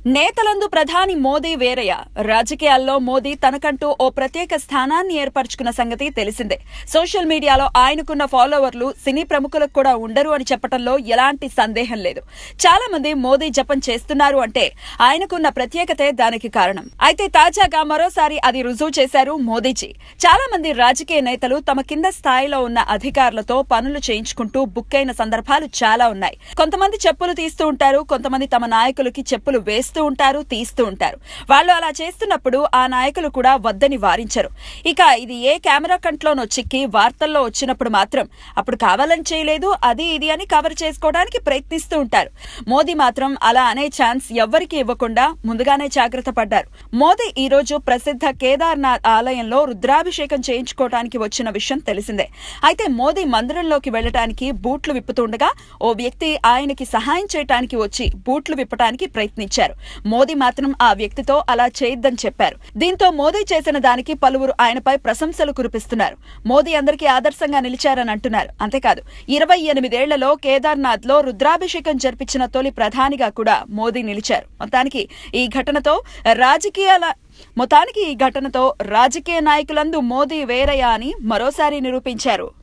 నేతలందు ప్రధాని మోదీ వేరయ్య రాజకీయాల్లో మోదీ తనకంటూ ఓ ప్రత్యేక స్థానాన్ని ఏర్పరచుకున్న సంగతి తెలిసిందే సోషల్ మీడియాలో ఆయనకున్న ఫాలోవర్లు సినీ ప్రముఖులకు కూడా ఉండరు అని చెప్పడంలో ఎలాంటి సందేహం లేదు చాలా మంది మోదీ జపం చేస్తున్నారు అంటే ఆయనకున్న ప్రత్యేకతే దానికి కారణం అయితే తాజాగా మరోసారి అది రుజువు చేశారు మోదీజీ చాలా మంది రాజకీయ నేతలు తమ కింద స్థాయిలో ఉన్న అధికారులతో పనులు చేయించుకుంటూ బుక్ అయిన సందర్భాలు చాలా ఉన్నాయి కొంతమంది చెప్పులు తీస్తూ ఉంటారు కొంతమంది తమ నాయకులకి చెప్పులు వేస్తూ ఉంటారు తీస్తూ ఉంటారు వాళ్ళు అలా చేస్తున్నప్పుడు ఆ నాయకులు కూడా వద్దని వారించరు ఇక ఇది ఏ కెమెరా కంట్లోనో చిక్కి వార్తల్లో వచ్చినప్పుడు మాత్రం అప్పుడు కావాలని చేయలేదు అది ఇది అని కవర్ చేసుకోవడానికి ప్రయత్నిస్తూ ఉంటారు మోదీ మాత్రం అలా అనే ఛాన్స్ ఎవ్వరికీ ఇవ్వకుండా ముందుగానే జాగ్రత్త పడ్డారు మోదీ ఈ రోజు ప్రసిద్ధ కేదార్నాథ్ ఆలయంలో రుద్రాభిషేకం చేయించుకోవడానికి వచ్చిన విషయం తెలిసిందే అయితే మోదీ మందిరంలోకి వెళ్లడానికి బూట్లు విప్పుతుండగా ఓ వ్యక్తి ఆయనకి సహాయం చేయడానికి వచ్చి బూట్లు విప్పడానికి ప్రయత్నించారు మోదీ మాత్రం ఆ వ్యక్తితో అలా చేయొద్దని చెప్పారు దీంతో మోదీ చేసిన దానికి పలువురు ఆయనపై ప్రశంసలు కురిపిస్తున్నారు మోదీ అందరికీ ఆదర్శంగా నిలిచారని అంటున్నారు అంతేకాదు ఇరవై ఎనిమిదేళ్లలో కేదార్నాథ్ లో రుద్రాభిషేకం జరిపించిన తొలి ప్రధానిగా కూడా మోదీ నిలిచారు మొత్తానికి ఈ ఘటనతో రాజకీయాల మొత్తానికి ఈ ఘటనతో రాజకీయ నాయకులందు మోదీ వేరయ్య అని మరోసారి నిరూపించారు